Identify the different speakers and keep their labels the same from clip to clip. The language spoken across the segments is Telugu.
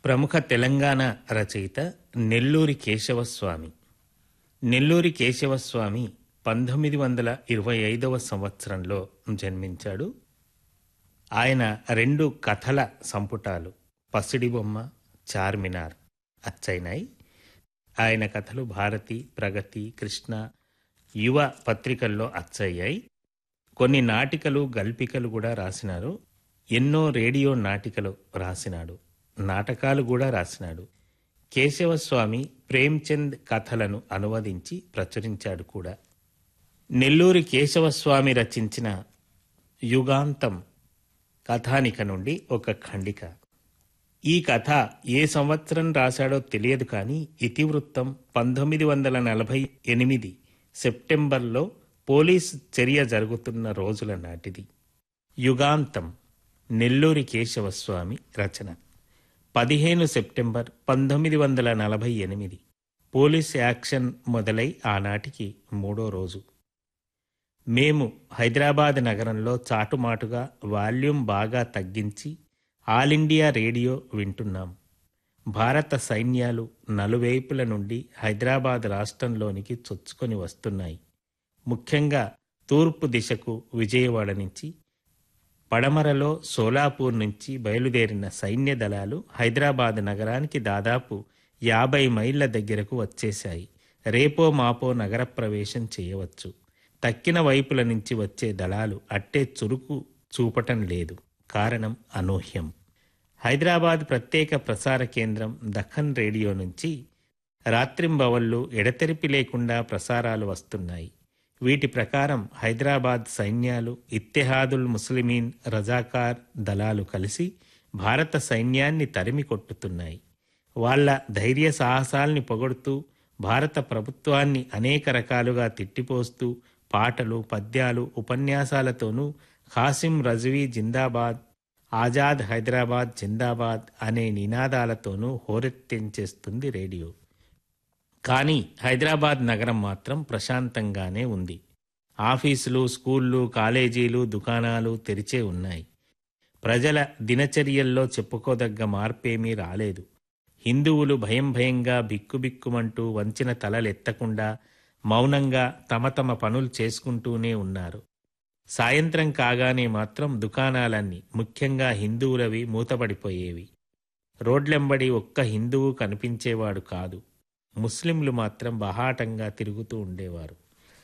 Speaker 1: ప్రముఖ తెలంగాణ రచయిత నెల్లూరి కేశవస్వామి నెల్లూరి కేశవస్వామి పంతొమ్మిది వందల ఇరవై ఐదవ సంవత్సరంలో జన్మించాడు ఆయన రెండు కథల సంపుటాలు పసిడి బొమ్మ చార్మినార్ అచ్చైనాయి ఆయన కథలు భారతి ప్రగతి కృష్ణ యువ పత్రికల్లో అచ్చయ్యాయి కొన్ని నాటికలు గల్పికలు కూడా రాసినారు ఎన్నో రేడియో నాటికలు రాసినాడు నాటకాలు కూడా రాసినాడు కేశవస్వామి ప్రేమ్చంద్ కథలను అనువదించి ప్రచురించాడు కూడా నెల్లూరి కేశవస్వామి రచించిన యుగాంతం కథానిక నుండి ఒక ఖండిక ఈ కథ ఏ సంవత్సరం రాశాడో తెలియదు కానీ ఇతివృత్తం పంతొమ్మిది వందల నలభై ఎనిమిది సెప్టెంబర్లో పోలీసు చర్య జరుగుతున్న రోజుల నాటిది యుగాంతం నెల్లూరి కేశవస్వామి రచన పదిహేను సెప్టెంబర్ పంతొమ్మిది వందల నలభై ఎనిమిది పోలీస్ యాక్షన్ మొదలై ఆనాటికి మూడో రోజు మేము హైదరాబాద్ నగరంలో చాటుమాటుగా వాల్యూమ్ బాగా తగ్గించి ఆల్ ఇండియా రేడియో వింటున్నాం భారత సైన్యాలు నలువైపుల నుండి హైదరాబాద్ రాష్ట్రంలోనికి చొచ్చుకొని వస్తున్నాయి ముఖ్యంగా తూర్పు దిశకు విజయవాడ నుంచి పడమరలో సోలాపూర్ నుంచి బయలుదేరిన సైన్య దళాలు హైదరాబాద్ నగరానికి దాదాపు యాభై మైళ్ళ దగ్గరకు వచ్చేశాయి రేపో మాపో నగర ప్రవేశం చేయవచ్చు తక్కిన వైపుల నుంచి వచ్చే దళాలు అట్టే చురుకు చూపటం లేదు కారణం అనూహ్యం హైదరాబాద్ ప్రత్యేక ప్రసార కేంద్రం దక్కన్ రేడియో నుంచి రాత్రింబవళ్ళు ఎడతెరిపి లేకుండా ప్రసారాలు వస్తున్నాయి వీటి ప్రకారం హైదరాబాద్ సైన్యాలు ఇత్తెహాదుల్ ముస్లిమీన్ రజాకార్ దళాలు కలిసి భారత సైన్యాన్ని తరిమి కొట్టుతున్నాయి వాళ్ళ ధైర్య సాహసాల్ని పొగడుతూ భారత ప్రభుత్వాన్ని అనేక రకాలుగా తిట్టిపోస్తూ పాటలు పద్యాలు ఉపన్యాసాలతోనూ ఖాసిం రజ్వీ జిందాబాద్ ఆజాద్ హైదరాబాద్ జిందాబాద్ అనే నినాదాలతోనూ హోరెత్తించేస్తుంది రేడియో కానీ హైదరాబాద్ నగరం మాత్రం ప్రశాంతంగానే ఉంది ఆఫీసులు స్కూళ్ళు కాలేజీలు దుకాణాలు తెరిచే ఉన్నాయి ప్రజల దినచర్యల్లో చెప్పుకోదగ్గ మార్పేమీ రాలేదు హిందువులు భయం భయంగా బిక్కుబిక్కుమంటూ వంచిన తలలెత్తకుండా మౌనంగా తమ తమ పనులు చేసుకుంటూనే ఉన్నారు సాయంత్రం కాగానే మాత్రం దుకాణాలన్నీ ముఖ్యంగా హిందువులవి మూతపడిపోయేవి రోడ్లెంబడి ఒక్క హిందువు కనిపించేవాడు కాదు ముస్లింలు మాత్రం బహాటంగా తిరుగుతూ ఉండేవారు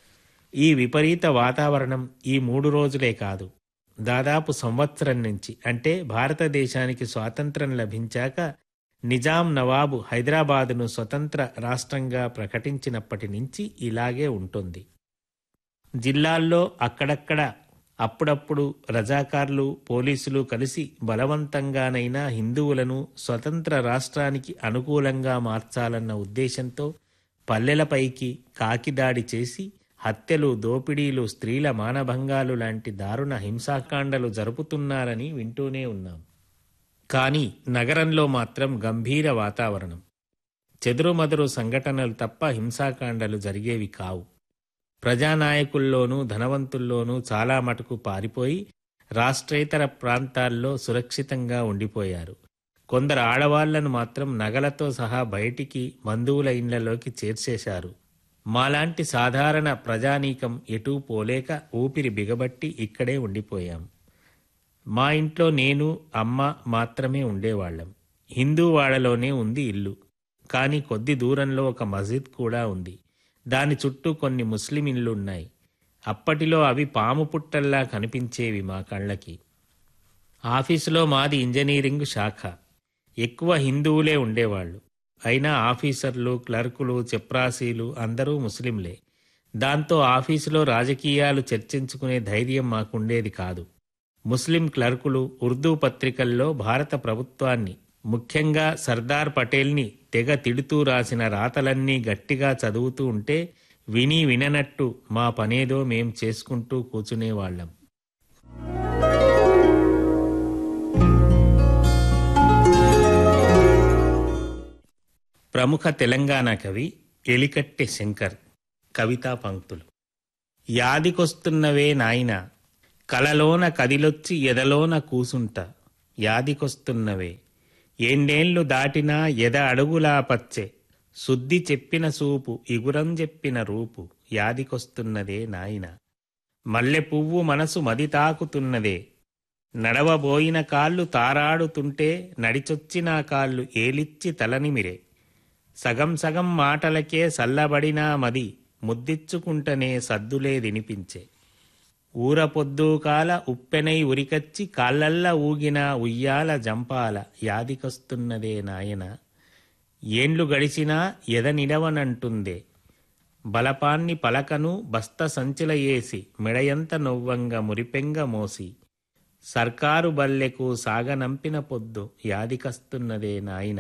Speaker 1: ఈ విపరీత వాతావరణం ఈ మూడు రోజులే కాదు దాదాపు సంవత్సరం నుంచి అంటే భారతదేశానికి స్వాతంత్రం లభించాక నిజాం నవాబు హైదరాబాదును స్వతంత్ర రాష్ట్రంగా ప్రకటించినప్పటి నుంచి ఇలాగే ఉంటుంది జిల్లాల్లో అక్కడక్కడ అప్పుడప్పుడు రజాకార్లు పోలీసులు కలిసి బలవంతంగానైనా హిందువులను స్వతంత్ర రాష్ట్రానికి అనుకూలంగా మార్చాలన్న ఉద్దేశంతో పల్లెలపైకి కాకిదాడి చేసి హత్యలు దోపిడీలు స్త్రీల మానభంగాలు లాంటి దారుణ హింసాకాండలు జరుపుతున్నారని వింటూనే ఉన్నాం కానీ నగరంలో మాత్రం గంభీర వాతావరణం చెదురుమదురు సంఘటనలు తప్ప హింసాకాండలు జరిగేవి కావు ప్రజానాయకుల్లోనూ ధనవంతుల్లోనూ చాలా మటుకు పారిపోయి రాష్ట్రేతర ప్రాంతాల్లో సురక్షితంగా ఉండిపోయారు కొందరు ఆడవాళ్లను మాత్రం నగలతో సహా బయటికి బంధువుల ఇండ్లలోకి చేర్చేశారు మాలాంటి సాధారణ ప్రజానీకం ఎటూ పోలేక ఊపిరి బిగబట్టి ఇక్కడే ఉండిపోయాం మా ఇంట్లో నేను అమ్మ మాత్రమే ఉండేవాళ్ళం హిందూ వాడలోనే ఉంది ఇల్లు కానీ కొద్ది దూరంలో ఒక మస్జిద్ కూడా ఉంది దాని చుట్టూ కొన్ని ముస్లిం ఇళ్ళు ఉన్నాయి అప్పటిలో అవి పాము పుట్టల్లా కనిపించేవి మా కళ్ళకి ఆఫీసులో మాది ఇంజనీరింగ్ శాఖ ఎక్కువ హిందువులే ఉండేవాళ్ళు అయినా ఆఫీసర్లు క్లర్కులు చెప్రాసీలు అందరూ ముస్లింలే దాంతో ఆఫీసులో రాజకీయాలు చర్చించుకునే ధైర్యం మాకుండేది కాదు ముస్లిం క్లర్కులు ఉర్దూ పత్రికల్లో భారత ప్రభుత్వాన్ని ముఖ్యంగా సర్దార్ పటేల్ని తెగ తిడుతూ రాసిన రాతలన్నీ గట్టిగా చదువుతూ ఉంటే విని విననట్టు మా పనేదో మేం చేసుకుంటూ కూర్చునేవాళ్లం ప్రముఖ తెలంగాణ కవి ఎలికట్టె శంకర్ కవితా పంక్తులు యాదికొస్తున్నవే నాయన కలలోన కదిలొచ్చి ఎదలోన కూసుంట యాదికొస్తున్నవే ఏండేండ్లు దాటినా ఎద అడుగులా పచ్చే శుద్ధి చెప్పిన సూపు ఇగురం చెప్పిన రూపు యాదికొస్తున్నదే నాయన మల్లె పువ్వు మనసు మది తాకుతున్నదే నడవబోయిన కాళ్ళు తారాడుతుంటే నడిచొచ్చిన కాళ్ళు ఏలిచ్చి తలనిమిరే సగం సగం మాటలకే సల్లబడినా మది ముద్దిచ్చుకుంటనే సద్దులే వినిపించే ఊర పొద్దుకాల ఉప్పెనై ఉరికచ్చి కాళ్ళల్లా ఊగిన ఉయ్యాల జంపాల యాదికొస్తున్నదే నాయన ఏండ్లు గడిచినా ఎద నిడవనంటుందే బలపాన్ని పలకను బస్త సంచుల ఏసి మెడయంత నొవ్వంగ మురిపెంగ మోసి సర్కారు బల్లెకు సాగనంపిన పొద్దు యాదికస్తున్నదే నాయన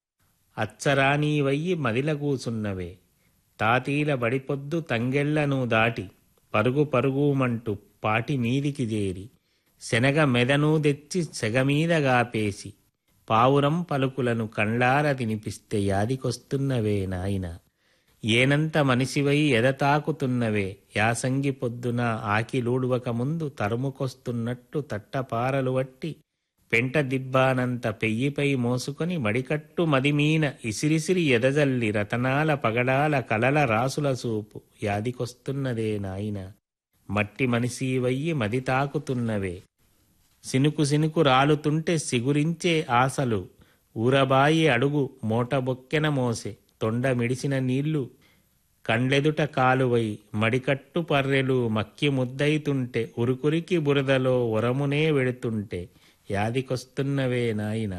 Speaker 1: అచ్చరానీవయ్యి మదిల కూసున్నవే తాతీల బడిపొద్దు తంగెళ్లను దాటి పరుగు పరుగుమంటూ పాటి మీదికి చేరి శనగ మెదను తెచ్చి సెగమీద గాపేసి పావురం పలుకులను కండ్లార తినిపిస్తే యాదికొస్తున్నవే నాయన ఏనంత మనిషివై ఎదతాకుతున్నవే యాసంగి పొద్దున ఆకిలూడువక ముందు తరుముకొస్తున్నట్టు తట్టపారలు వట్టి పెంట దిబ్బానంత పెయ్యిపై మోసుకొని మడికట్టు మదిమీన ఇసిరిసిరి ఎదజల్లి రతనాల పగడాల కలల రాసుల సూపు యాదికొస్తున్నదే నాయన మట్టి మనిషివయ్యి మది తాకుతున్నవే సినుకు సినుకు రాలుతుంటే సిగురించే ఆశలు ఊరబాయి అడుగు మూటబొక్కెన మోసే తొండ మిడిసిన నీళ్లు కండ్లెదుట కాలువై మడికట్టు పర్రెలు మక్కి ముద్దయితుంటే ఉరుకురికి బురదలో ఒరమునే వెడుతుంటే యాదికొస్తున్నవే నాయన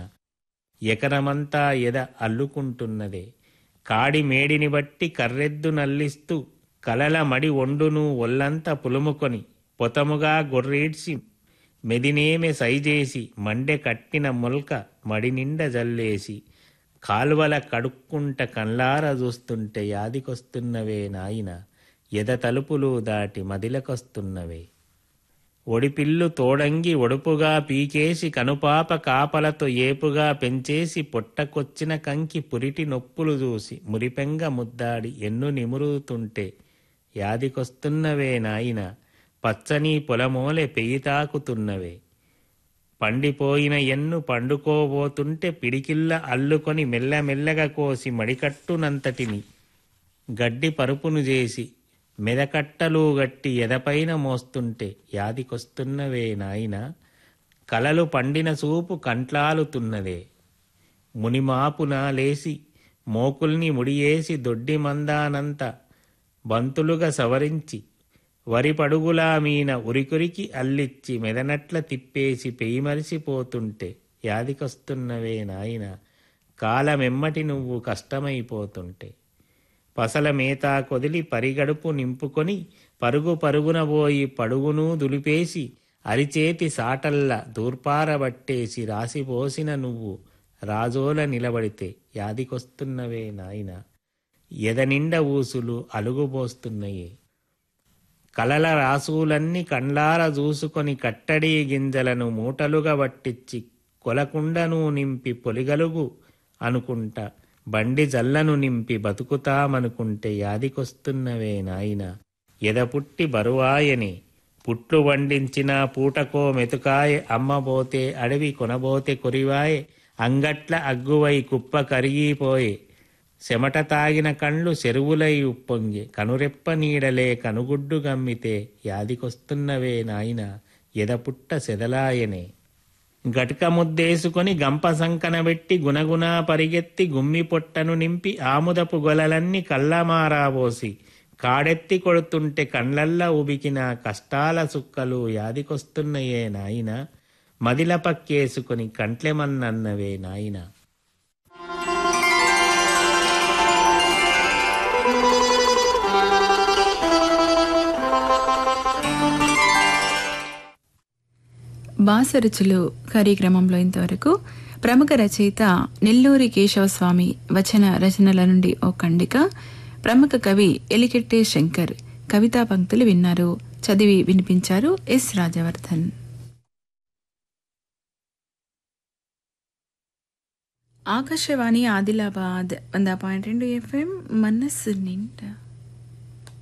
Speaker 1: ఎకరమంతా ఎద అల్లుకుంటున్నదే కాడి మేడిని బట్టి కర్రెద్దు నల్లిస్తూ కలల మడి ఒండును ఒల్లంతా పులుముకొని పొతముగా గొర్రీడ్చి మెదినేమె సైజేసి మండె కట్టిన మొల్క మడి నిండ జల్లేసి కాల్వల కడుక్కుంట కళ్ళార చూస్తుంటే యాదికొస్తున్నవే నాయన ఎద తలుపులు దాటి మదిలకొస్తున్నవే ఒడిపిల్లు తోడంగి ఒడుపుగా పీకేసి కనుపాప కాపలతో ఏపుగా పెంచేసి పొట్టకొచ్చిన కంకి పురిటి నొప్పులు చూసి మురిపెంగ ముద్దాడి ఎన్ను నిమురుతుంటే యాదికొస్తున్నవే నాయన పచ్చని పొలమోలె పెయి తాకుతున్నవే పండిపోయిన ఎన్ను పండుకోబోతుంటే పిడికిల్ల అల్లుకొని మెల్లమెల్లగా కోసి మడికట్టునంతటిని గడ్డి పరుపును చేసి మెదకట్టలు గట్టి ఎదపైన మోస్తుంటే యాదికొస్తున్నవే నాయన కలలు పండిన చూపు కంట్లాలుతున్నదే మునిమాపున లేసి మోకుల్ని ముడియేసి దొడ్డి మందానంత బంతులుగా సవరించి వరి పడుగులా మీన ఉరికురికి అల్లిచ్చి మెదనట్ల తిప్పేసి పెయిమరిసిపోతుంటే యాదికొస్తున్నవే నాయన కాలమెమ్మటి నువ్వు కష్టమైపోతుంటే పసల మేత కొదిలి పరిగడుపు నింపుకొని పరుగు పరుగున పోయి పడుగును దులిపేసి అరిచేతి సాటల్ల దూర్పారబట్టేసి రాసిపోసిన నువ్వు రాజోల నిలబడితే యాదికొస్తున్నవే నాయన ఎదనిండ ఊసులు అలుగుబోస్తున్నాయే కలల రాసులన్నీ కండ్లార చూసుకొని కట్టడి గింజలను మూటలుగా వట్టించి కొలకుండను నింపి పొలిగలుగు అనుకుంటా బండి జల్లను నింపి బతుకుతామనుకుంటే యాదికొస్తున్నవే నాయన ఎదపుట్టి బరువాయని పుట్లు వండించిన పూటకో మెతుకాయ అమ్మబోతే అడవి కొనబోతే కొరివాయే అంగట్ల అగ్గువై కుప్ప కరిగిపోయే చెమట తాగిన కండ్లు చెరువులై ఉప్పొంగి కనురెప్ప నీడలే కనుగుడ్డు గమ్మితే యాదికొస్తున్నవే నాయన ఎదపుట్ట సెదలాయనే గటక ముద్దేసుకొని గంప సంకన పెట్టి గునగునా పరిగెత్తి గుమ్మి పొట్టను నింపి ఆముదపు గొలలన్నీ కళ్ళమారాబోసి కాడెత్తి కొడుతుంటే కండ్లల్లా ఉబికిన కష్టాల సుక్కలు యాదికొస్తున్నయే నాయన మదిల పక్కేసుకొని కంట్లెమన్నన్నవే నాయనా
Speaker 2: బాసరుచులు కార్యక్రమంలో ఇంతవరకు ప్రముఖ రచయిత నెల్లూరి కేశవస్వామి వచన రచనల నుండి ఓ ఖండిక ప్రముఖ కవి ఎలికెట్టే శంకర్ కవితా పంక్తులు విన్నారు చదివి వినిపించారు ఎస్ రాజవర్ధన్ ఆకాశవాణి ఆదిలాబాద్ వంద పాయింట్ రెండు ఎఫ్ఎం మనస్సు నిండా